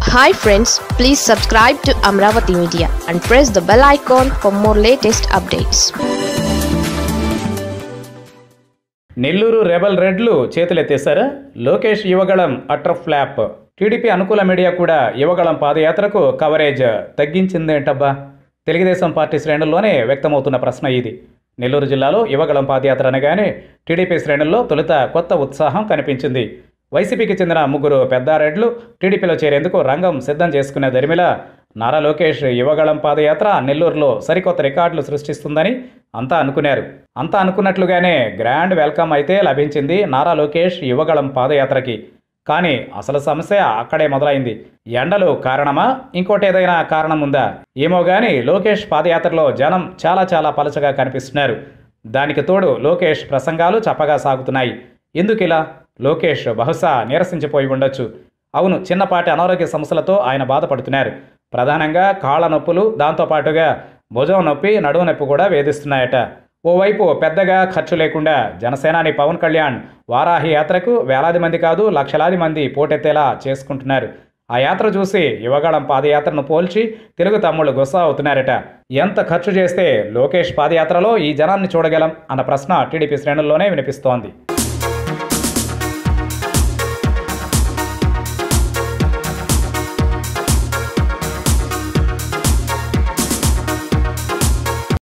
hi friends please subscribe to Amaravati Media and press the bell icon for more latest updates Nellore rebel రెడ్లు చేతులెత్తేశారా Lokesh Yuvagalam utter flop TDP అనుకూల media కూడా యువగళం పాదయాత్రకు coverage తగ్గించిందేంటబ్బా Telugu Desam party శ్రేణుల్లోనే వ్యక్తమవుతున్న ప్రశ్న ఇది నెల్లూరు జిల్లాలో యువగళం పాదయాత్ర అనగానే టీడీపీ శ్రేణుల్లో తొలుత కొత్త ఉత్సాహం కనిపించింది వైసీపీకి చెందిన ముగ్గురు పెద్దారెడ్లు టీడీపీలో చేరేందుకు రంగం సిద్ధం చేసుకునే దరిమిల నారా లోకేష్ యువగళం పాదయాత్ర నెల్లూరులో సరికొత్త రికార్డులు సృష్టిస్తుందని అంతా అనుకున్నారు అంతా అనుకున్నట్లుగానే గ్రాండ్ వెల్కమ్ అయితే లభించింది నారా లోకేష్ యువగళం పాదయాత్రకి కానీ అసలు సమస్య అక్కడే మొదలైంది ఎండలు కారణమా ఇంకోటి ఏదైనా కారణం ఉందా ఏమో గాని లోకేష్ పాదయాత్రలో జనం చాలా చాలా పలచగా కనిపిస్తున్నారు దానికి తోడు లోకేష్ ప్రసంగాలు చప్పగా సాగుతున్నాయి ఎందుకిలా లోకేష్ బహుశా నీరసించిపోయి ఉండొచ్చు అవును చిన్నపాటి అనారోగ్య సమస్యలతో ఆయన బాధపడుతున్నారు ప్రధానంగా కాళ్ళ నొప్పులు దాంతోపాటుగా భుజం నొప్పి నడుము నొప్పి కూడా వేధిస్తున్నాయట ఓవైపు పెద్దగా ఖర్చు లేకుండా జనసేనాని పవన్ కళ్యాణ్ వారాహి యాత్రకు వేలాది మంది కాదు లక్షలాది మంది పోటెత్తేలా చేసుకుంటున్నారు ఆ యాత్ర చూసి యువగళం పాదయాత్రను పోల్చి తెలుగు తమ్ముళ్ళు గుస్సా అవుతున్నారట ఎంత ఖర్చు చేస్తే లోకేష్ పాదయాత్రలో ఈ జనాన్ని చూడగలం అన్న ప్రశ్న టీడీపీ శ్రేణుల్లోనే వినిపిస్తోంది